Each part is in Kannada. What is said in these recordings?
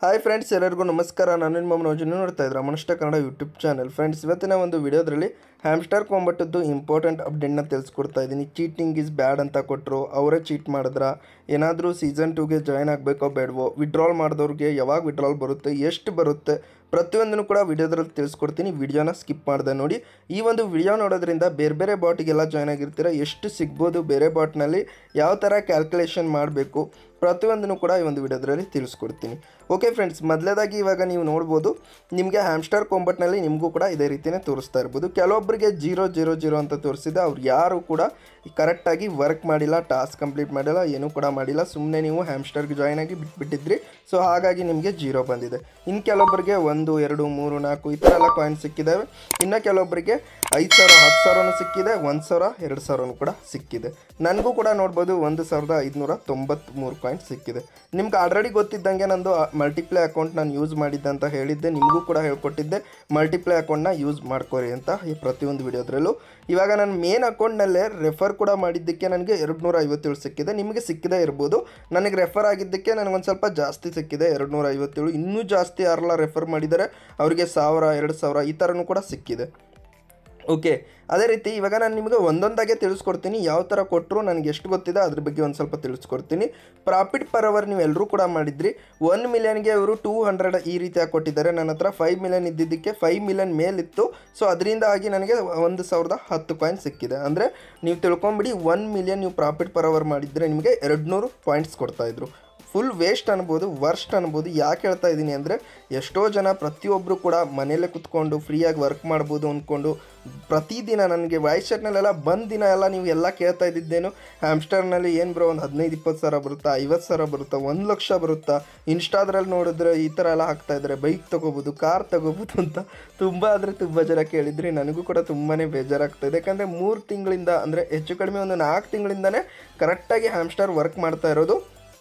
ಹಾಯ್ ಫ್ರೆಂಡ್ಸ್ ಎಲ್ಲರಿಗೂ ನಮಸ್ಕಾರ ನಾನು ನಿಮ್ಮ ಮನೋಜ್ ನೀವು ನೋಡ್ತಾ ಇದ್ರ ಮನುಷ್ಯ ಕನ್ನಡ ಯೂಟ್ಯೂಬ್ ಚಾನಲ್ ಫ್ರೆಂಡ್ಸ್ ಇವತ್ತಿನ ಒಂದು ವಿಡಿಯೋದ್ರಲ್ಲಿ ಹ್ಯಾಮ್ಸ್ಟರ್ ಕೊಂಬಟ್ಟದ್ದು ಇಂಪಾರ್ಟೆಂಟ್ ಅಪ್ಡೇಟ್ನ ತಿಳಿಸ್ಕೊಡ್ತಾ ಇದ್ದೀನಿ ಚೀಟಿಂಗ್ ಇಸ್ ಬ್ಯಾಡ್ ಅಂತ ಕೊಟ್ಟರು ಅವರೇ ಚೀಟ್ ಮಾಡಿದ್ರ ಏನಾದರೂ ಸೀಸನ್ ಟೂಗೆ ಜಾಯ್ನ್ ಆಗಬೇಕೋ ಬೇಡವೋ ವಿಡ್ರಾಲ್ ಮಾಡಿದವ್ರಿಗೆ ಯಾವಾಗ ವಿಡ್ರಾಲ್ ಬರುತ್ತೆ ಎಷ್ಟು ಬರುತ್ತೆ ಪ್ರತಿಯೊಂದನ್ನು ಕೂಡ ವಿಡಿಯೋದ್ರಲ್ಲಿ ತಿಳಿಸ್ಕೊಡ್ತೀನಿ ವಿಡಿಯೋನ ಸ್ಕಿಪ್ ಮಾಡಿದೆ ನೋಡಿ ಈ ಒಂದು ವಿಡಿಯೋ ನೋಡೋದ್ರಿಂದ ಬೇರೆ ಬೇರೆ ಬಾಟಿಗೆಲ್ಲ ಜಾಯ್ನ್ ಆಗಿರ್ತೀರ ಎಷ್ಟು ಸಿಗ್ಬೋದು ಬೇರೆ ಬಾಟ್ನಲ್ಲಿ ಯಾವ ಥರ ಕ್ಯಾಲ್ಕುಲೇಷನ್ ಮಾಡಬೇಕು ಪ್ರತಿಯೊಂದನ್ನು ಕೂಡ ಈ ಒಂದು ವಿಡಿಯೋದ್ರಲ್ಲಿ ತಿಳಿಸ್ಕೊಡ್ತೀನಿ ಓಕೆ ಫ್ರೆಂಡ್ಸ್ ಮೊದಲೇದಾಗಿ ಇವಾಗ ನೀವು ನೋಡ್ಬೋದು ನಿಮಗೆ ಹ್ಯಾಮ್ಸ್ಟರ್ ಕೊಂಬಟ್ನಲ್ಲಿ ನಿಮಗೂ ಕೂಡ ಇದೇ ರೀತಿಯೇ ತೋರಿಸ್ತಾ ಇರ್ಬೋದು ಕೆಲವೊಬ್ಬರಿಗೆ ಜೀರೋ ಜೀರೋ ಜೀರೋ ಅಂತ ತೋರಿಸಿದೆ ಅವ್ರು ಯಾರು ಕೂಡ ಕರೆಕ್ಟಾಗಿ ವರ್ಕ್ ಮಾಡಿಲ್ಲ ಟಾಸ್ಕ್ ಕಂಪ್ಲೀಟ್ ಮಾಡಿಲ್ಲ ಏನೂ ಕೂಡ ಮಾಡಿಲ್ಲ ಸುಮ್ಮನೆ ನೀವು ಹ್ಯಾಮ್ಸ್ಟರ್ಗೆ ಜಾಯ್ನ್ ಆಗಿ ಬಿಟ್ಬಿಟ್ಟಿದ್ರಿ ಸೊ ಹಾಗಾಗಿ ನಿಮಗೆ ಜೀರೋ ಬಂದಿದೆ ಇನ್ನು ಕೆಲವೊಬ್ಬರಿಗೆ ಒಂದು ಎರಡು ಮೂರು ನಾಲ್ಕು ಈ ಥರ ಎಲ್ಲ ಕಾಯಿನ್ ಸಿಕ್ಕಿದ್ದಾವೆ ಇನ್ನು ಕೆಲವೊಬ್ಬರಿಗೆ ಐದು ಸಾವಿರ ಹತ್ತು ಸಾವಿರನೂ ಸಿಕ್ಕಿದೆ ಒಂದು ಸಾವಿರ ಎರಡು ಸಾವಿರನೂ ಕೂಡ ಸಿಕ್ಕಿದೆ ನನಗೂ ಕೂಡ ನೋಡ್ಬೋದು ಒಂದು ಸಾವಿರದ ಐದುನೂರ ತೊಂಬತ್ತ್ಮೂರು ಕಾಯಿನ್ ಸಿಕ್ಕಿದೆ ನಿಮ್ಗೆ ಆಲ್ರೆಡಿ ಗೊತ್ತಿದ್ದಂಗೆ ನಂದು ಮಲ್ಟಿಪ್ಲೈ ಅಕೌಂಟ್ ನಾನು ಯೂಸ್ ಮಾಡಿದ್ದೆ ಅಂತ ಹೇಳಿದ್ದೆ ನಿಮಗೂ ಕೂಡ ಹೇಳ್ಕೊಟ್ಟಿದ್ದೆ ಮಲ್ಟಿಪ್ಲೈ ಅಕೌಂಟ್ನ ಯೂಸ್ ಮಾಡ್ಕೊರಿ ಅಂತ ಈ ಪ್ರತಿಯೊಂದು ವಿಡಿಯೋದ್ರಲ್ಲೂ ಇವಾಗ ನಾನು ಮೇನ್ ಅಕೌಂಟ್ನಲ್ಲೇ ರೆಫರ್ ಕೂಡ ಮಾಡಿದ್ದಕ್ಕೆ ನನಗೆ ಎರಡು ನೂರ ಐವತ್ತೇಳು ಸಿಕ್ಕಿದೆ ನಿಮಗೆ ಸಿಕ್ಕಿದೆ ಇರ್ಬೋದು ನನಗೆ ರೆಫರ್ ಆಗಿದ್ದಕ್ಕೆ ನನಗೊಂದು ಸ್ವಲ್ಪ ಜಾಸ್ತಿ ಸಿಕ್ಕಿದೆ ಎರಡು ನೂರ ಐವತ್ತೇಳು ಇನ್ನೂ ಜಾಸ್ತಿ ಯಾರೆಲ್ಲ ರೆಫರ್ ಮಾಡಿದ್ದಾರೆ ಅವರಿಗೆ ಸಾವಿರ ಎರಡು ಸಾವಿರ ಈ ಥರನೂ ಕೂಡ ಸಿಕ್ಕಿದೆ ಓಕೆ ಅದೇ ರೀತಿ ಇವಾಗ ನಾನು ನಿಮಗೆ ಒಂದೊಂದಾಗೆ ತಿಳಿಸ್ಕೊಡ್ತೀನಿ ಯಾವ ಥರ ಕೊಟ್ಟರು ನನಗೆ ಎಷ್ಟು ಗೊತ್ತಿದೆ ಅದ್ರ ಬಗ್ಗೆ ಒಂದು ಸ್ವಲ್ಪ ತಿಳಿಸ್ಕೊಡ್ತೀನಿ ಪ್ರಾಫಿಟ್ ಪರ್ ಅವರ್ ನೀವು ಎಲ್ಲರೂ ಕೂಡ ಮಾಡಿದ್ರಿ ಒನ್ ಮಿಲಿಯನ್ಗೆ ಅವರು ಟೂ ಹಂಡ್ರೆಡ್ ಈ ರೀತಿಯಾಗಿ ಕೊಟ್ಟಿದ್ದಾರೆ ನನ್ನ ಹತ್ರ ಫೈವ್ ಮಿಲಿಯನ್ ಇದ್ದಿದ್ದಕ್ಕೆ ಫೈವ್ ಮಿಲಿಯನ್ ಮೇಲಿತ್ತು ಸೊ ಅದರಿಂದ ಆಗಿ ನನಗೆ ಒಂದು ಸಾವಿರದ ಹತ್ತು ಕಾಯಿನ್ ಸಿಕ್ಕಿದೆ ಅಂದರೆ ನೀವು ತಿಳ್ಕೊಂಬಿಡಿ ಒನ್ ಮಿಲಿಯನ್ ನೀವು ಪ್ರಾಫಿಟ್ ಪರ್ ಅವರ್ ಮಾಡಿದರೆ ನಿಮಗೆ ಎರಡು ನೂರು ಪಾಯಿಂಟ್ಸ್ ಕೊಡ್ತಾಯಿದ್ರು ಫುಲ್ ವೇಸ್ಟ್ ಅನ್ಬೋದು ವರ್ಸ್ಟ್ ಅನ್ಬೋದು ಯಾಕೆ ಹೇಳ್ತಾ ಇದ್ದೀನಿ ಅಂದರೆ ಎಷ್ಟೋ ಜನ ಪ್ರತಿಯೊಬ್ಬರು ಕೂಡ ಮನೆಯಲ್ಲೇ ಕುತ್ಕೊಂಡು ಫ್ರೀಯಾಗಿ ವರ್ಕ್ ಮಾಡ್ಬೋದು ಅಂದ್ಕೊಂಡು ಪ್ರತಿದಿನ ನನಗೆ ವಾಯ್ಸ್ ಚಾಟ್ನಲ್ಲೆಲ್ಲ ಬಂದ ದಿನ ಎಲ್ಲ ನೀವು ಎಲ್ಲ ಕೇಳ್ತಾ ಇದ್ದಿದ್ದೇನು ಹ್ಯಾಮ್ಸ್ಟರ್ನಲ್ಲಿ ಏನು ಬರೋ ಒಂದು ಹದಿನೈದು ಇಪ್ಪತ್ತು ಸಾವಿರ ಬರುತ್ತಾ ಐವತ್ತು ಸಾವಿರ ಬರುತ್ತಾ ಒಂದು ಲಕ್ಷ ಬರುತ್ತಾ ಇನ್ಸ್ಟಾದ್ರಲ್ಲಿ ನೋಡಿದ್ರೆ ಈ ಥರ ಎಲ್ಲ ಹಾಕ್ತಾ ಇದ್ದಾರೆ ಬೈಕ್ ತೊಗೋಬೋದು ಕಾರ್ ತೊಗೋಬೋದು ಅಂತ ತುಂಬ ಅಂದರೆ ತುಂಬ ಜನ ಕೇಳಿದ್ರಿ ನನಗೂ ಕೂಡ ತುಂಬಾ ಬೇಜಾರಾಗ್ತಾ ಇದೆ ಯಾಕಂದರೆ ಮೂರು ತಿಂಗಳಿಂದ ಅಂದರೆ ಹೆಚ್ಚು ಕಡಿಮೆ ಒಂದು ನಾಲ್ಕು ತಿಂಗಳಿಂದನೇ ಕರೆಕ್ಟಾಗಿ ಹ್ಯಾಮ್ಸ್ಟರ್ ವರ್ಕ್ ಮಾಡ್ತಾ ಇರೋದು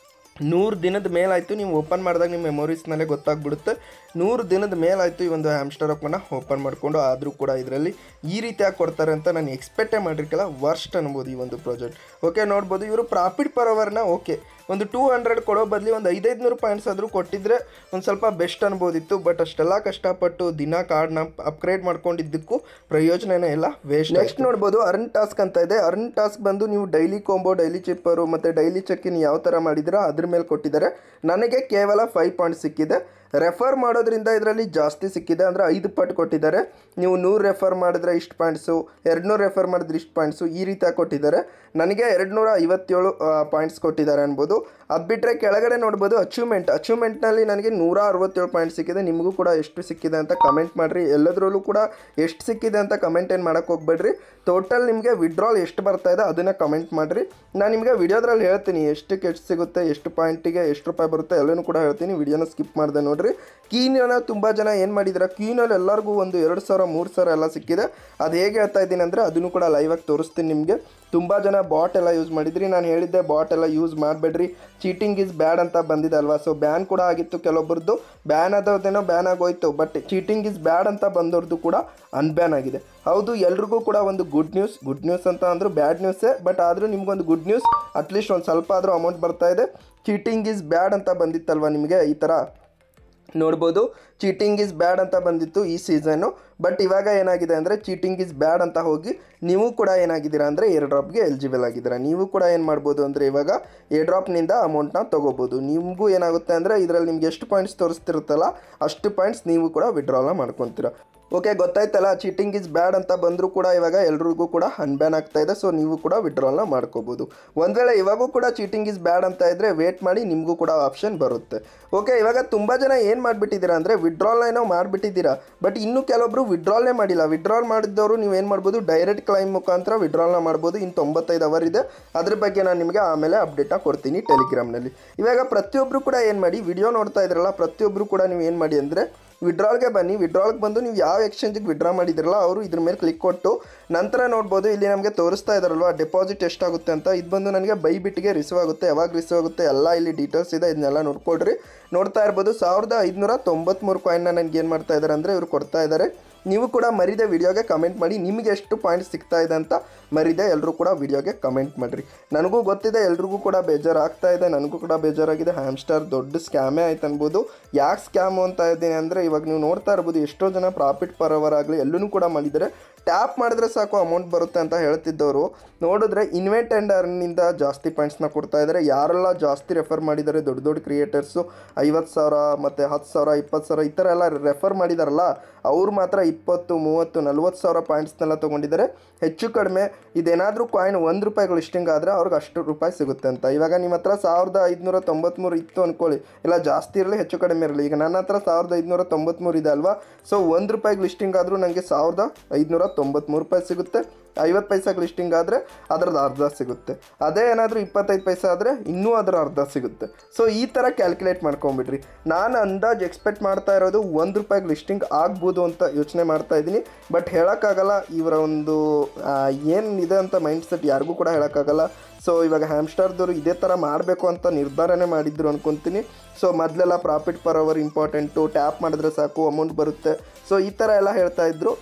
ನೂರು ದಿನದ ಮೇಲಾಯಿತು ನೀವು ಓಪನ್ ಮಾಡಿದಾಗ ನಿಮ್ಮ ಮೆಮೊರೀಸ್ನಲ್ಲೇ ಗೊತ್ತಾಗ್ಬಿಡುತ್ತೆ ನೂರು ದಿನದ ಮೇಲಾಯಿತು ಈ ಒಂದು ಹ್ಯಾಮ್ಸ್ಟರ್ ಅಕೌಂಟ್ನ ಓಪನ್ ಮಾಡಿಕೊಂಡು ಆದರೂ ಕೂಡ ಇದರಲ್ಲಿ ಈ ರೀತಿಯಾಗಿ ಕೊಡ್ತಾರೆ ಅಂತ ನಾನು ಎಕ್ಸ್ಪೆಕ್ಟೇ ಮಾಡಿರ್ಕಿಲ್ಲ ವರ್ಸ್ಟ್ ಅನ್ಬೋದು ಈ ಒಂದು ಪ್ರಾಜೆಕ್ಟ್ ಓಕೆ ನೋಡ್ಬೋದು ಇವರು ಪ್ರಾಫಿಟ್ ಪರ್ ಅವರ್ನ ಓಕೆ ಒಂದು ಟೂ ಹಂಡ್ರೆಡ್ ಕೊಡೋ ಬದಲಿ ಒಂದು ಐದೈದುನೂರು ಪಾಯಿಂಟ್ಸ್ ಆದರೂ ಕೊಟ್ಟಿದ್ರೆ ಒಂದು ಸ್ವಲ್ಪ ಬೆಸ್ಟ್ ಅನ್ಬೋದಿತ್ತು ಬಟ್ ಅಷ್ಟೆಲ್ಲ ಕಷ್ಟಪಟ್ಟು ದಿನ ಕಾರ್ಡ್ನ ಅಪ್ಗ್ರೇಡ್ ಮಾಡ್ಕೊಂಡಿದ್ದಕ್ಕೂ ಪ್ರಯೋಜನನೇ ಇಲ್ಲ ವೇಸ್ಟ್ ನೆಕ್ಸ್ಟ್ ನೋಡ್ಬೋದು ಅರ್ನ್ ಟಾಸ್ಕ್ ಅಂತ ಇದೆ ಅರ್ನ್ ಟಾಸ್ಕ್ ಬಂದು ನೀವು ಡೈಲಿ ಕಾಂಬೋ ಡೈಲಿ ಚಿಪ್ಪರು ಮತ್ತು ಡೈಲಿ ಚೆಕ್ಕಿನ್ ಯಾವ ಥರ ಮಾಡಿದ್ದೀರಾ ಅದ್ರ ಮೇಲೆ ಕೊಟ್ಟಿದ್ದಾರೆ ನನಗೆ ಕೇವಲ ಫೈವ್ ಪಾಯಿಂಟ್ ಸಿಕ್ಕಿದೆ ರೆಫರ್ ಮಾಡೋದ್ರಿಂದ ಇದರಲ್ಲಿ ಜಾಸ್ತಿ ಸಿಕ್ಕಿದೆ ಅಂದರೆ ಐದು ಪಟ್ಟು ಕೊಟ್ಟಿದ್ದಾರೆ ನೀವು ನೂರು ರೆಫರ್ ಮಾಡಿದ್ರೆ ಇಷ್ಟು ಪಾಯಿಂಟ್ಸು ಎರಡು ನೂರು ರೆಫರ್ ಮಾಡಿದ್ರೆ ಇಷ್ಟು ಪಾಯಿಂಟ್ಸು ಈ ರೀತಿಯಾಗಿ ಕೊಟ್ಟಿದ್ದಾರೆ ನನಗೆ ಎರಡು ನೂರ ಐವತ್ತೇಳು ಪಾಯಿಂಟ್ಸ್ ಕೊಟ್ಟಿದ್ದಾರೆ ಅನ್ಬೋದು ಅದು ಬಿಟ್ಟರೆ ಕೆಳಗಡೆ ನೋಡ್ಬೋದು ಅಚೀವ್ಮೆಂಟ್ ಅಚೀವ್ಮೆಂಟ್ನಲ್ಲಿ ನನಗೆ ನೂರ ಅರವತ್ತೇಳು ಪಾಯಿಂಟ್ ಸಿಕ್ಕಿದೆ ನಿಮಗೂ ಕೂಡ ಎಷ್ಟು ಸಿಕ್ಕಿದೆ ಅಂತ ಕಮೆಂಟ್ ಮಾಡಿರಿ ಎಲ್ಲದರಲ್ಲೂ ಕೂಡ ಎಷ್ಟು ಸಿಕ್ಕಿದೆ ಅಂತ ಕಮೆಂಟ್ ಏನು ಮಾಡೋಕ್ಕೆ ಹೋಗ್ಬೇಡ್ರಿ ಟೋಟಲ್ ನಿಮಗೆ ವಿಡ್ರಾಲ್ ಎಷ್ಟು ಬರ್ತಾ ಇದೆ ಅದನ್ನು ಕಮೆಂಟ್ ಮಾಡಿರಿ ನಾನು ನಿಮಗೆ ವಿಡಿಯೋದ್ರಲ್ಲಿ ಹೇಳ್ತೀನಿ ಎಷ್ಟಕ್ಕೆ ಎಷ್ಟು ಸಿಗುತ್ತೆ ಎಷ್ಟು ಪಾಯಿಂಟಿಗೆ ಎಷ್ಟು ರೂಪಾಯಿ ಬರುತ್ತೆ ಎಲ್ಲನೂ ಕೂಡ ಹೇಳ್ತೀನಿ ವಿಡಿಯೋನ ಸ್ಕಿಪ್ ಮಾಡಿದೆ ನೋಡಿರಿ ಕೀನ ತುಂಬ ಜನ ಏನು ಮಾಡಿದ್ದಾರೆ ಕ್ಯೂನಲ್ಲಿ ಎಲ್ಲರಿಗೂ ಒಂದು ಎರಡು ಸಾವಿರ ಮೂರು ಸಾವಿರ ಎಲ್ಲ ಸಿಕ್ಕಿದೆ ಅದು ಹೇಗೆ ಹೇಳ್ತಾ ಇದ್ದೀನಿ ಅಂದರೆ ಅದನ್ನು ಕೂಡ ಲೈವಾಗಿ ತೋರಿಸ್ತೀನಿ ನಿಮಗೆ ತುಂಬ ಜನ ಬಾಟ್ ಎಲ್ಲ ಯೂಸ್ ಮಾಡಿದ್ರಿ ನಾನು ಹೇಳಿದ್ದೆ ಬಾಟ್ ಎಲ್ಲ ಯೂಸ್ ಮಾಡಬೇಡ್ರಿ ಚೀಟಿಂಗ್ ಇಸ್ ಬ್ಯಾಡ್ ಅಂತ ಬಂದಿದೆ ಅಲ್ವಾ ಸೊ ಬ್ಯಾನ್ ಕೂಡ ಆಗಿತ್ತು ಕೆಲವೊಬ್ಬರದ್ದು ಬ್ಯಾನ್ ಆದವ್ರದ್ದೇನೋ ಬ್ಯಾನ್ ಆಗೋಯ್ತು ಬಟ್ ಚೀಟಿಂಗ್ ಇಸ್ ಬ್ಯಾಡ್ ಅಂತ ಬಂದವ್ರದ್ದು ಕೂಡ ಅನ್ಬ್ಯಾನ್ ಆಗಿದೆ ಹೌದು ಎಲ್ರಿಗೂ ಕೂಡ ಒಂದು ಗುಡ್ ನ್ಯೂಸ್ ಗುಡ್ ನ್ಯೂಸ್ ಅಂತ ಅಂದರೂ ಬ್ಯಾಡ್ ನ್ಯೂಸೇ ಬಟ್ ಆದರೂ ನಿಮ್ಗೊಂದು ಗುಡ್ ನ್ಯೂಸ್ ಅಟ್ಲೀಸ್ಟ್ ಒಂದು ಸ್ವಲ್ಪ ಆದರೂ ಅಮೌಂಟ್ ಬರ್ತಾ ಇದೆ ಚೀಟಿಂಗ್ ಇಸ್ ಬ್ಯಾಡ್ ಅಂತ ಬಂದಿತ್ತಲ್ವ ನಿಮಗೆ ಈ ಥರ ನೋಡ್ಬೋದು ಚೀಟಿಂಗ್ ಇಸ್ ಬ್ಯಾಡ್ ಅಂತ ಬಂದಿತ್ತು ಈ ಸೀಸನ್ನು ಬಟ್ ಇವಾಗ ಏನಾಗಿದೆ ಅಂದರೆ ಚೀಟಿಂಗ್ ಇಸ್ ಬ್ಯಾಡ್ ಅಂತ ಹೋಗಿ ನೀವು ಕೂಡ ಏನಾಗಿದ್ದೀರಾ ಅಂದರೆ ಏರ್ ಡ್ರಾಪ್ಗೆ ಎಲಿಜಿಬಲ್ ಆಗಿದ್ದೀರಾ ನೀವು ಕೂಡ ಏನು ಮಾಡ್ಬೋದು ಅಂದರೆ ಇವಾಗ ಏರ್ ಡ್ರಾಪ್ನಿಂದ ಅಮೌಂಟ್ನ ತೊಗೋಬೋದು ನಿಮಗೂ ಏನಾಗುತ್ತೆ ಅಂದರೆ ಇದರಲ್ಲಿ ನಿಮ್ಗೆ ಎಷ್ಟು ಪಾಯಿಂಟ್ಸ್ ತೋರಿಸ್ತಿರುತ್ತಲ್ಲ ಅಷ್ಟು ಪಾಯಿಂಟ್ಸ್ ನೀವು ಕೂಡ ವಿಡ್ರಾಲ್ನ ಮಾಡ್ಕೊತೀರಾ ಓಕೆ ಗೊತ್ತಾಯ್ತಲ್ಲ ಚೀಟಿಂಗ್ ಇಸ್ ಬ್ಯಾಡ್ ಅಂತ ಬಂದರೂ ಕೂಡ ಇವಾಗ ಎಲ್ರಿಗೂ ಕೂಡ ಅನ್ಬ್ಯಾನ್ ಆಗ್ತಾ ಇದೆ ಸೊ ನೀವು ಕೂಡ ವಿಡ್ರಾಲ್ನ ಮಾಡ್ಕೋಬೋದು ಒಂದು ವೇಳೆ ಇವಾಗೂ ಕೂಡ ಚೀಟಿಂಗ್ ಇಸ್ ಬ್ಯಾಡ್ ಅಂತ ಇದ್ದರೆ ವೇಟ್ ಮಾಡಿ ನಿಮಗೂ ಕೂಡ ಆಪ್ಷನ್ ಬರುತ್ತೆ ಓಕೆ ಇವಾಗ ತುಂಬ ಜನ ಏನು ಮಾಡಿಬಿಟ್ಟಿದ್ದೀರಾ ಅಂದರೆ ವಿಡ್ರಾಲ್ನ ಏನೋ ಮಾಡಿಬಿಟ್ಟಿದ್ದೀರಾ ಬಟ್ ಇನ್ನೂ ಕೆಲವೊಬ್ರು ವಿಡ್ರಾಲ್ನೇ ಮಾಡಿಲ್ಲ ವಿಡ್ರಾಲ್ ಮಾಡಿದ್ದವರು ನೀವು ಏನು ಮಾಡ್ಬೋದು ಡೈರೆಕ್ಟ್ ಕ್ಲೈಮ್ ಮುಖಾಂತರ ವಿಡ್ರಾಲ್ನ ಮಾಡ್ಬೋದು ಇನ್ನು ತೊಂಬತ್ತೈದು ಅವರ್ ಇದೆ ಅದ್ರ ಬಗ್ಗೆ ನಾನು ನಿಮಗೆ ಆಮೇಲೆ ಅಪ್ಡೇಟ್ನ ಕೊಡ್ತೀನಿ ಟೆಲಿಗ್ರಾಮ್ನಲ್ಲಿ ಇವಾಗ ಪ್ರತಿಯೊಬ್ಬರು ಕೂಡ ಏನು ಮಾಡಿ ವಿಡಿಯೋ ನೋಡ್ತಾ ಇದ್ರಲ್ಲ ಪ್ರತಿಯೊಬ್ಬರು ಕೂಡ ನೀವು ಏನು ಮಾಡಿ ಅಂದರೆ ವಿಡ್ರಾಲ್ಗೆ ಬನ್ನಿ ವಿಡ್ರಾಲ್ಗೆ ಬಂದು ನೀವು ಯಾವ ಎಕ್ಸ್ಚೇಂಜಿಗೆ ವಿಡ್ರಾ ಮಾಡಿದಿರಲ್ಲ ಅವರು ಇದ್ರ ಮೇಲೆ ಕ್ಲಿಕ್ ಕೊಟ್ಟು ನಂತರ ನೋಡ್ಬೋದು ಇಲ್ಲಿ ನಮಗೆ ತೋರಿಸ್ತಾ ಇದ್ದಾರಲ್ವ ಡೆಪಾಸಿಟ್ ಎಷ್ಟಾಗುತ್ತೆ ಅಂತ ಇದು ಬಂದು ನನಗೆ ಬೈ ಬಿಟ್ಟಿಗೆ ರಿಸೀವ್ ಆಗುತ್ತೆ ಯಾವಾಗ ರಿಸೀವ್ ಆಗುತ್ತೆ ಎಲ್ಲ ಇಲ್ಲಿ ಡೀಟೇಲ್ಸ್ ಇದೆ ಇದನ್ನೆಲ್ಲ ನೋಡ್ಕೊಡ್ರಿ ನೋಡ್ತಾ ಇರ್ಬೋದು ಸಾವಿರದ ಐದುನೂರ ತೊಂಬತ್ತ್ಮೂರು ಕಾಯಿನ್ನ ನನಗೆ ಏನು ಮಾಡ್ತಾ ಇದ್ದಾರೆ ಅಂದರೆ ಇವರು ಕೊಡ್ತಾ ಇದ್ದಾರೆ ನೀವು ಕೂಡ ಮರಿದೆ ವಿಡಿಯೋಗೆ ಕಮೆಂಟ್ ಮಾಡಿ ನಿಮಗೆ ಎಷ್ಟು ಪಾಯಿಂಟ್ ಸಿಗ್ತಾ ಇದೆ ಅಂತ ಮರಿದೆ ಎಲ್ಲರೂ ಕೂಡ ವಿಡಿಯೋಗೆ ಕಮೆಂಟ್ ಮಾಡಿರಿ ನನಗೂ ಗೊತ್ತಿದೆ ಎಲ್ರಿಗೂ ಕೂಡ ಬೇಜಾರಾಗ್ತಾ ಇದೆ ನನಗೂ ಕೂಡ ಬೇಜಾರಾಗಿದೆ ಹ್ಯಾಮ್ಸ್ಟರ್ ದೊಡ್ಡ ಸ್ಕ್ಯಾಮೇ ಆಯ್ತು ಅನ್ಬೋದು ಯಾಕೆ ಸ್ಕ್ಯಾಮು ಅಂತ ಇದ್ದೀನಿ ಅಂದರೆ ಇವಾಗ ನೀವು ನೋಡ್ತಾ ಇರ್ಬೋದು ಎಷ್ಟೋ ಜನ ಪ್ರಾಫಿಟ್ ಪರ್ ಅವರ್ ಆಗಲಿ ಎಲ್ಲೂ ಕೂಡ ಮಾಡಿದ್ದಾರೆ ಟ್ಯಾಪ್ ಮಾಡಿದ್ರೆ ಸಾಕು ಅಮೌಂಟ್ ಬರುತ್ತೆ ಅಂತ ಹೇಳ್ತಿದ್ದವರು ನೋಡಿದ್ರೆ ಇನ್ವೆಂಟ್ ಆ್ಯಂಡ್ ಅರ್ನಿಂದ ಜಾಸ್ತಿ ಪಾಯಿಂಟ್ಸ್ನ ಕೊಡ್ತಾ ಇದ್ದಾರೆ ಯಾರೆಲ್ಲ ಜಾಸ್ತಿ ರೆಫರ್ ಮಾಡಿದ್ದಾರೆ ದೊಡ್ಡ ದೊಡ್ಡ ಕ್ರಿಯೇಟರ್ಸು ಐವತ್ತು ಸಾವಿರ ಮತ್ತು ಹತ್ತು ಸಾವಿರ ಇಪ್ಪತ್ತು ಸಾವಿರ ಈ ಥರ ಎಲ್ಲ ರೆಫರ್ ಮಾಡಿದಾರಲ್ಲ ಅವ್ರು ಮಾತ್ರ ಇಪ್ಪತ್ತು ಮೂವತ್ತು ನಲ್ವತ್ತು ಸಾವಿರ ಪಾಯಿಂಟ್ಸ್ನೆಲ್ಲ ತೊಗೊಂಡಿದ್ದಾರೆ ಹೆಚ್ಚು ಕಡಿಮೆ ಇದೇನಾದರೂ ಕಾಯಿನ್ ಒಂದು ರೂಪಾಯಿಗಳು ಲಿಸ್ಟಿಂಗ್ ಆದರೆ ಅವ್ರಿಗೆ ಅಷ್ಟು ರೂಪಾಯಿ ಸಿಗುತ್ತೆ ಅಂತ ಇವಾಗ ನಿಮ್ಮ ಹತ್ರ ಸಾವಿರದ ಐದುನೂರ ತೊಂಬತ್ತ್ಮೂರು ಇತ್ತು ಅಂದ್ಕೊಳ್ಳಿ ಇಲ್ಲ ಜಾಸ್ತಿ ಇರಲಿ ಹೆಚ್ಚು ಕಡಿಮೆ ಇರಲಿ ಈಗ ನನ್ನ ಹತ್ರ ಸಾವಿರದ ಐದುನೂರ ತೊಂಬತ್ತ್ಮೂರು ಇದೆ ಅಲ್ವಾ ಸೊ ಒಂದು ರೂಪಾಯಿಗೆ ಲಿಸ್ಟಿಂಗ್ ಆದರೂ ನನಗೆ ಸಾವಿರದ ಐದುನೂರ ತೊಂಬತ್ತ್ಮೂರು ರೂಪಾಯಿ ಸಿಗುತ್ತೆ ಐವತ್ತು ಪೈಸಾಗೆ ಲಿಸ್ಟಿಂಗ್ ಆದರೆ ಅದರದ್ದು ಅರ್ಧ ಸಿಗುತ್ತೆ ಅದೇ ಏನಾದರೂ ಇಪ್ಪತ್ತೈದು ಪೈಸೆ ಆದರೆ ಇನ್ನೂ ಅದರ ಅರ್ಧ ಸಿಗುತ್ತೆ ಸೊ ಈ ಥರ ಕ್ಯಾಲ್ಕುಲೇಟ್ ಮಾಡ್ಕೊಂಬಿಡ್ರಿ ನಾನು ಅಂದಾಜು ಎಕ್ಸ್ಪೆಕ್ಟ್ ಮಾಡ್ತಾ ಇರೋದು ಒಂದು ರೂಪಾಯಿಗೆ ಲಿಸ್ಟಿಂಗ್ ಆಗ್ಬೋದು ಅಂತ ಯೋಚನೆ ಮಾಡ್ತಾ ಇದ್ದೀನಿ ಬಟ್ ಹೇಳೋಕ್ಕಾಗಲ್ಲ ಇವರ ಒಂದು ಏನಿದೆ ಅಂತ ಮೈಂಡ್ ಸೆಟ್ ಯಾರಿಗೂ ಕೂಡ ಹೇಳೋಕ್ಕಾಗಲ್ಲ ಸೊ ಇವಾಗ ಹ್ಯಾಮ್ಸ್ಟರ್ದವರು ಇದೇ ಥರ ಮಾಡಬೇಕು ಅಂತ ನಿರ್ಧಾರನೇ ಮಾಡಿದ್ರು ಅನ್ಕೊತೀನಿ ಸೊ ಮೊದಲೆಲ್ಲ profit per hour important tap ಮಾಡಿದ್ರೆ ಸಾಕು ಅಮೌಂಟ್ ಬರುತ್ತೆ ಸೊ ಈ ಥರ ಎಲ್ಲ ಹೇಳ್ತಾ ಇದ್ರು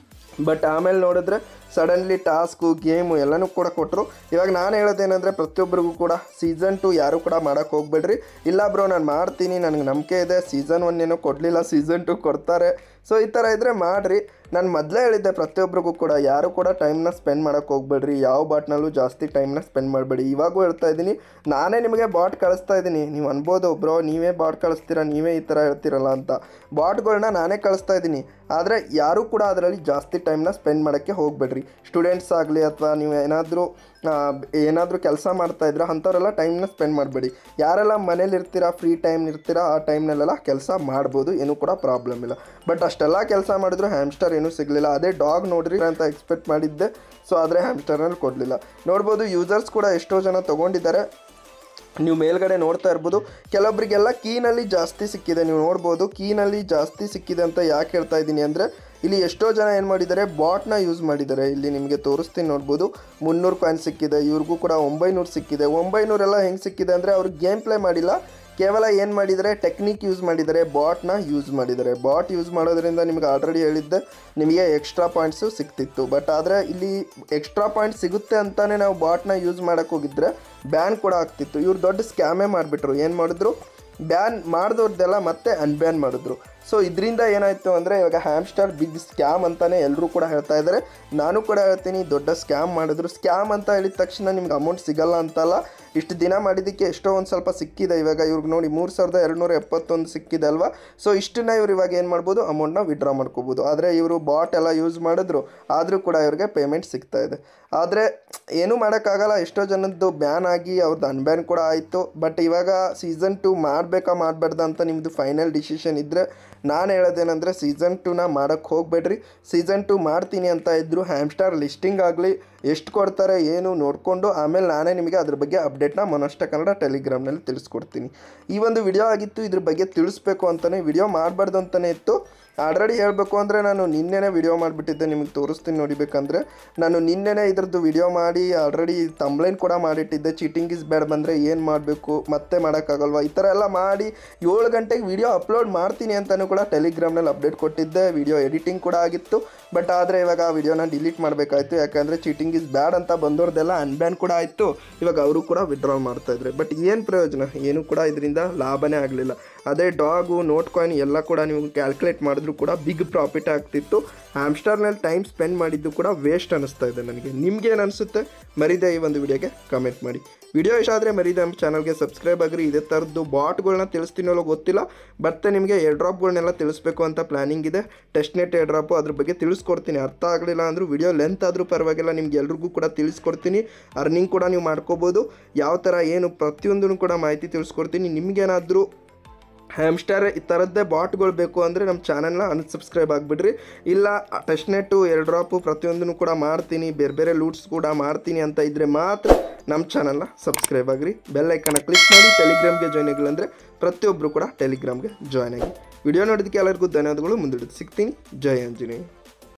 ಬಟ್ ಆಮೇಲೆ ನೋಡಿದ್ರೆ ಸಡನ್ಲಿ ಟಾಸ್ಕು ಗೇಮು ಎಲ್ಲನೂ ಕೂಡ ಕೊಟ್ಟರು ಇವಾಗ ನಾನು ಹೇಳೋದೇನೆಂದರೆ ಪ್ರತಿಯೊಬ್ಬರಿಗೂ ಕೂಡ ಸೀಸನ್ ಟು ಯಾರು ಕೂಡ ಮಾಡೋಕ್ಕೆ ಹೋಗ್ಬೇಡ್ರಿ ಇಲ್ಲ ಬ್ರೋ ನಾನು ಮಾಡ್ತೀನಿ ನನಗೆ ನಂಬಿಕೆ ಇದೆ ಸೀಸನ್ ಒನ್ ಏನೋ ಕೊಡಲಿಲ್ಲ ಸೀಸನ್ ಟು ಕೊಡ್ತಾರೆ ಸೊ ಈ ಥರ ಇದ್ದರೆ ಮಾಡಿರಿ ನಾನು ಮೊದಲೇ ಹೇಳಿದ್ದೆ ಪ್ರತಿಯೊಬ್ಬರಿಗೂ ಕೂಡ ಯಾರು ಕೂಡ ಟೈಮ್ನ ಸ್ಪೆಂಡ್ ಮಾಡೋಕ್ಕೆ ಹೋಗ್ಬೇಡ್ರಿ ಯಾವ ಬಾಟ್ನಲ್ಲೂ ಜಾಸ್ತಿ ಟೈಮ್ನ ಸ್ಪೆಂಡ್ ಮಾಡಬೇಡಿ ಇವಾಗೂ ಹೇಳ್ತಾ ಇದ್ದೀನಿ ನಾನೇ ನಿಮಗೆ ಬಾಟ್ ಕಳಿಸ್ತಾ ಇದ್ದೀನಿ ನೀವು ಅನ್ಬೋದು ಬ್ರೋ ನೀವೇ ಬಾಟ್ ಕಳಿಸ್ತೀರಾ ನೀವೇ ಈ ಥರ ಹೇಳ್ತೀರಲ್ಲ ಅಂತ ಬಾಟ್ಗಳನ್ನ ನಾನೇ ಕಳಿಸ್ತಾ ಇದ್ದೀನಿ ಆದರೆ ಯಾರೂ ಕೂಡ ಅದರಲ್ಲಿ ಜಾಸ್ತಿ ಟೈಮ್ನ ಸ್ಪೆಂಡ್ ಮಾಡೋಕ್ಕೆ ಹೋಗಬೇಡ್ರಿ ಸ್ಟೂಡೆಂಟ್ಸ್ ಆಗಲಿ ಅಥವಾ ನೀವು ಏನಾದರೂ ಏನಾದರೂ ಕೆಲಸ ಮಾಡ್ತಾ ಇದ್ರೆ ಅಂಥವರೆಲ್ಲ ಟೈಮ್ನ ಸ್ಪೆಂಡ್ ಮಾಡಬೇಡಿ ಯಾರೆಲ್ಲ ಮನೇಲಿ ಇರ್ತೀರಾ ಫ್ರೀ ಟೈಮ್ ಇರ್ತೀರಾ ಆ ಟೈಮ್ನಲ್ಲೆಲ್ಲ ಕೆಲಸ ಮಾಡ್ಬೋದು ಏನೂ ಕೂಡ ಪ್ರಾಬ್ಲಮ್ ಇಲ್ಲ ಬಟ್ ಅಷ್ಟೆಲ್ಲ ಕೆಲಸ ಮಾಡಿದ್ರು ಹ್ಯಾಮ್ಸ್ಟರ್ ಏನೂ ಸಿಗಲಿಲ್ಲ ಅದೇ ಡಾಗ್ ನೋಡ್ರಿ ಅಂತ ಎಕ್ಸ್ಪೆಕ್ಟ್ ಮಾಡಿದ್ದೆ ಸೊ ಆದರೆ ಹ್ಯಾಮ್ಸ್ಟರ್ನಲ್ಲಿ ಕೊಡಲಿಲ್ಲ ನೋಡ್ಬೋದು ಯೂಸರ್ಸ್ ಕೂಡ ಎಷ್ಟೋ ಜನ ತೊಗೊಂಡಿದ್ದಾರೆ ನೀವು ಮೇಲ್ಗಡೆ ನೋಡ್ತಾ ಇರ್ಬೋದು ಕೆಲವೊಬ್ಬರಿಗೆಲ್ಲ ಕೀನಲ್ಲಿ ಜಾಸ್ತಿ ಸಿಕ್ಕಿದೆ ನೀವು ನೋಡ್ಬೋದು ಕೀನಲ್ಲಿ ಜಾಸ್ತಿ ಸಿಕ್ಕಿದೆ ಅಂತ ಯಾಕೆ ಹೇಳ್ತಾ ಇದ್ದೀನಿ ಅಂದರೆ ಇಲ್ಲಿ ಎಷ್ಟೋ ಜನ ಏನು ಮಾಡಿದ್ದಾರೆ ಬಾಟ್ನ ಯೂಸ್ ಮಾಡಿದ್ದಾರೆ ಇಲ್ಲಿ ನಿಮಗೆ ತೋರಿಸ್ತೀನಿ ನೋಡ್ಬೋದು ಮುನ್ನೂರು ಕಾಯಿನ್ ಸಿಕ್ಕಿದೆ ಇವ್ರಿಗೂ ಕೂಡ ಒಂಬೈನೂರು ಸಿಕ್ಕಿದೆ ಒಂಬೈನೂರೆಲ್ಲ ಹೆಂಗೆ ಸಿಕ್ಕಿದೆ ಅಂದರೆ ಅವ್ರು ಗೇಮ್ ಪ್ಲೇ ಮಾಡಿಲ್ಲ ಕೇವಲ ಏನು ಮಾಡಿದ್ದಾರೆ ಟೆಕ್ನಿಕ್ ಯೂಸ್ ಮಾಡಿದ್ದಾರೆ ಬಾಟ್ನ ಯೂಸ್ ಮಾಡಿದ್ದಾರೆ ಬಾಟ್ ಯೂಸ್ ಮಾಡೋದ್ರಿಂದ ನಿಮ್ಗೆ ಆಲ್ರೆಡಿ ಹೇಳಿದ್ದೆ ನಿಮಗೆ ಎಕ್ಸ್ಟ್ರಾ ಪಾಯಿಂಟ್ಸು ಸಿಕ್ತಿತ್ತು ಬಟ್ ಆದರೆ ಇಲ್ಲಿ ಎಕ್ಸ್ಟ್ರಾ ಪಾಯಿಂಟ್ ಸಿಗುತ್ತೆ ಅಂತಲೇ ನಾವು ಬಾಟ್ನ ಯೂಸ್ ಮಾಡೋಕ್ಕೆ ಹೋಗಿದ್ರೆ ಬ್ಯಾನ್ ಕೂಡ ಆಗ್ತಿತ್ತು ಇವ್ರು ದೊಡ್ಡ ಸ್ಕ್ಯಾಮೇ ಮಾಡಿಬಿಟ್ರು ಏನು ಮಾಡಿದ್ರು ಬ್ಯಾನ್ ಮಾಡಿದವ್ರದ್ದೆಲ್ಲ ಮತ್ತೆ ಅನ್ಬ್ಯಾನ್ ಮಾಡಿದ್ರು ಸೊ ಇದರಿಂದ ಏನಾಯಿತು ಅಂದರೆ ಇವಾಗ ಹ್ಯಾಮ್ಸ್ಟರ್ ಬಿಗ್ ಸ್ಕ್ಯಾಮ್ ಅಂತಲೇ ಎಲ್ಲರೂ ಕೂಡ ಹೇಳ್ತಾ ಇದ್ದಾರೆ ನಾನು ಕೂಡ ಹೇಳ್ತೀನಿ ದೊಡ್ಡ ಸ್ಕ್ಯಾಮ್ ಮಾಡಿದ್ರು ಸ್ಕ್ಯಾಮ್ ಅಂತ ಹೇಳಿದ ತಕ್ಷಣ ನಿಮ್ಗೆ ಅಮೌಂಟ್ ಸಿಗಲ್ಲ ಅಂತಲ್ಲ ಇಷ್ಟು ದಿನ ಮಾಡಿದ್ದಕ್ಕೆ ಎಷ್ಟೋ ಒಂದು ಸ್ವಲ್ಪ ಸಿಕ್ಕಿದೆ ಇವಾಗ ಇವ್ರಿಗೆ ನೋಡಿ ಮೂರು ಸಾವಿರದ ಎರಡುನೂರ ಎಪ್ಪತ್ತೊಂದು ಸಿಕ್ಕಿದೆ ಅಲ್ವಾ ಸೊ ಇಷ್ಟನ್ನ ಇವ್ರು ಇವಾಗ ಏನು ಮಾಡ್ಬೋದು ಅಮೌಂಟ್ನ ವಿಡ್ರಾ ಮಾಡ್ಕೋಬೋದು ಆದರೆ ಇವರು ಬಾಟ್ ಎಲ್ಲ ಯೂಸ್ ಮಾಡಿದ್ರು ಆದರೂ ಕೂಡ ಇವ್ರಿಗೆ ಪೇಮೆಂಟ್ ಸಿಗ್ತಾ ಇದೆ ಆದರೆ ಏನೂ ಮಾಡೋಕ್ಕಾಗಲ್ಲ ಎಷ್ಟೋ ಜನದ್ದು ಬ್ಯಾನ್ ಆಗಿ ಅವ್ರದ್ದು ಅನ್ಬ್ಯಾನ್ ಕೂಡ ಆಯಿತು ಬಟ್ ಇವಾಗ ಸೀಸನ್ ಟು ಮಾಡಬೇಕಾ ಮಾಡಬಾರ್ದ ಅಂತ ನಿಮ್ಮದು ಫೈನಲ್ ಡಿಸಿಷನ್ ಇದ್ದರೆ ನಾನು ಹೇಳೋದೇನೆಂದರೆ ಸೀಸನ್ ಟೂನ ಮಾಡೋಕ್ಕೆ ಹೋಗಬೇಡ್ರಿ ಸೀಸನ್ ಟು ಮಾಡ್ತೀನಿ ಅಂತ ಇದ್ದರು ಹ್ಯಾಮ್ಸ್ಟಾರ್ ಲಿಸ್ಟಿಂಗ್ ಆಗಲಿ ಎಷ್ಟು ಕೊಡ್ತಾರೆ ಏನು ನೋಡಿಕೊಂಡು ಆಮೇಲೆ ನಾನೇ ನಿಮಗೆ ಅದ್ರ ಬಗ್ಗೆ ಅಪ್ಡೇಟ್ನ ಮನೋಷ್ಟ ಕನ್ನಡ ಟೆಲಿಗ್ರಾಮ್ನಲ್ಲಿ ತಿಳಿಸ್ಕೊಡ್ತೀನಿ ಈ ಒಂದು ವಿಡಿಯೋ ಆಗಿತ್ತು ಇದ್ರ ಬಗ್ಗೆ ತಿಳಿಸ್ಬೇಕು ಅಂತಲೇ ವಿಡಿಯೋ ಮಾಡಬಾರ್ದು ಅಂತಲೇ ಇತ್ತು ಆಲ್ರೆಡಿ ಹೇಳಬೇಕು ಅಂದರೆ ನಾನು ನಿನ್ನೆನೇ ವಿಡಿಯೋ ಮಾಡಿಬಿಟ್ಟಿದ್ದೆ ನಿಮಗೆ ತೋರಿಸ್ತೀನಿ ನೋಡಿಬೇಕಂದ್ರೆ ನಾನು ನಿನ್ನೆನೇ ಇದ್ರದ್ದು ವಿಡಿಯೋ ಮಾಡಿ ಆಲ್ರೆಡಿ ತಂಬ್ಲೈನ್ ಕೂಡ ಮಾಡಿಟ್ಟಿದ್ದೆ ಚೀಟಿಂಗ್ ಇಸ್ ಬ್ಯಾಡ್ ಬಂದರೆ ಏನು ಮಾಡಬೇಕು ಮತ್ತೆ ಮಾಡೋಕ್ಕಾಗಲ್ವಾ ಈ ಥರ ಎಲ್ಲ ಮಾಡಿ ಏಳು ಗಂಟೆಗೆ ವಿಡಿಯೋ ಅಪ್ಲೋಡ್ ಮಾಡ್ತೀನಿ ಅಂತಲೂ ಕೂಡ ಟೆಲಿಗ್ರಾಮ್ನಲ್ಲಿ ಅಪ್ಡೇಟ್ ಕೊಟ್ಟಿದ್ದೆ ವಿಡಿಯೋ ಎಡಿಟಿಂಗ್ ಕೂಡ ಆಗಿತ್ತು ಬಟ್ ಆದರೆ ಇವಾಗ ಆ ವಿಡಿಯೋನ ಡಿಲೀಟ್ ಮಾಡಬೇಕಾಯ್ತು ಯಾಕಂದರೆ ಚೀಟಿಂಗ್ ಇಸ್ ಬ್ಯಾಡ್ ಅಂತ ಬಂದವ್ರದ್ದೆಲ್ಲ ಅನ್ಬ್ಯಾನ್ ಕೂಡ ಆಯಿತು ಇವಾಗ ಅವರು ಕೂಡ ವಿಡ್ರಾ ಮಾಡ್ತಾ ಇದ್ದಾರೆ ಬಟ್ ಏನು ಪ್ರಯೋಜನ ಏನು ಕೂಡ ಇದರಿಂದ ಲಾಭನೇ ಆಗಲಿಲ್ಲ ಅದೇ ಡಾಗು ನೋಟ್ ಕಾಯಿನ್ ಎಲ್ಲ ಕೂಡ ನೀವು ಕ್ಯಾಲ್ಕುಲೇಟ್ ಮಾಡಿದ್ರು ಕೂಡ ಬಿಗ್ ಪ್ರಾಫಿಟ್ ಆಗ್ತಿತ್ತು ಹ್ಯಾಮ್ಸ್ಟರ್ನಲ್ಲಿ ಟೈಮ್ ಸ್ಪೆಂಡ್ ಮಾಡಿದ್ದು ಕೂಡ ವೇಸ್ಟ್ ಅನ್ನಿಸ್ತಾ ಇದೆ ನನಗೆ ನಿಮ್ಗೆ ಏನು ಅನಿಸುತ್ತೆ ಮರಿದೆ ಈ ಒಂದು ವಿಡಿಯೋಗೆ ಕಮೆಂಟ್ ಮಾಡಿ ವಿಡಿಯೋ ಇಷ್ಟ ಆದರೆ ಮರಿದೆ ನಮ್ಮ ಚಾನಲ್ಗೆ ಸಬ್ಸ್ಕ್ರೈಬ್ ಆಗಿರಿ ಇದೇ ಥರದ್ದು ಬಾಟ್ಗಳನ್ನ ತಿಳಿಸ್ತೀನೋ ಗೊತ್ತಿಲ್ಲ ಮತ್ತೆ ನಿಮಗೆ ಏರ್ ಡ್ರಾಪ್ಗಳನ್ನೆಲ್ಲ ತಿಳಿಸ್ಬೇಕು ಅಂತ ಪ್ಲಾನಿಂಗ್ ಇದೆ ಟೆಸ್ಟ್ನೆಟ್ ಏರ್ ಡ್ರಾಪು ಅದ್ರ ಬಗ್ಗೆ ತಿಳಿಸ್ಕೊಡ್ತೀನಿ ಅರ್ಥ ಆಗಲಿಲ್ಲ ಅಂದರೂ ವಿಡಿಯೋ ಲೆಂತ್ ಆದರೂ ಪರವಾಗಿಲ್ಲ ನಿಮ್ಗೆ ಎಲ್ರಿಗೂ ಕೂಡ ತಿಳಿಸ್ಕೊಡ್ತೀನಿ ಅರ್ನಿಂಗ್ ಕೂಡ ನೀವು ಮಾಡ್ಕೋಬೋದು ಯಾವ ಥರ ಏನು ಪ್ರತಿಯೊಂದನ್ನು ಕೂಡ ಮಾಹಿತಿ ತಿಳಿಸ್ಕೊಡ್ತೀನಿ ನಿಮಗೇನಾದರೂ ಹ್ಯಾಮ್ಸ್ಟರ್ ಈ ಥರದ್ದೇ ಬಾಟ್ಗಳು ಬೇಕು ಅಂದರೆ ನಮ್ಮ ಚಾನಲ್ನ ಅನ್ಸಬ್ಸ್ಕ್ರೈಬ್ ಆಗಿಬಿಡ್ರಿ ಇಲ್ಲ ಟೆಸ್ಟ್ನೆಟ್ಟು ಎರಡು ಡ್ರಾಪು ಪ್ರತಿಯೊಂದನ್ನು ಕೂಡ ಮಾಡ್ತೀನಿ ಬೇರೆ ಬೇರೆ ಲೂಟ್ಸ್ ಕೂಡ ಮಾಡ್ತೀನಿ ಅಂತ ಇದ್ದರೆ ಮಾತ್ರ ನಮ್ಮ ಚಾನಲ್ನ ಸಬ್ಸ್ಕ್ರೈಬ್ ಆಗಿರಿ ಬೆಲ್ ಐಕನ್ನ ಕ್ಲಿಕ್ ಮಾಡಿ ಟೆಲಿಗ್ರಾಮ್ಗೆ ಜಾಯ್ನ್ ಆಗಿಲ್ಲ ಅಂದರೆ ಪ್ರತಿಯೊಬ್ಬರು ಕೂಡ ಟೆಲಿಗ್ರಾಮ್ಗೆ ಜಾಯ್ನ್ ಆಗಿ ವಿಡಿಯೋ ನೋಡೋದಕ್ಕೆ ಎಲ್ಲರಿಗೂ ಧನ್ಯವಾದಗಳು ಮುಂದಿಡಿದು ಸಿಗ್ತೀನಿ ಜೈ ಆಂಜನೇಯ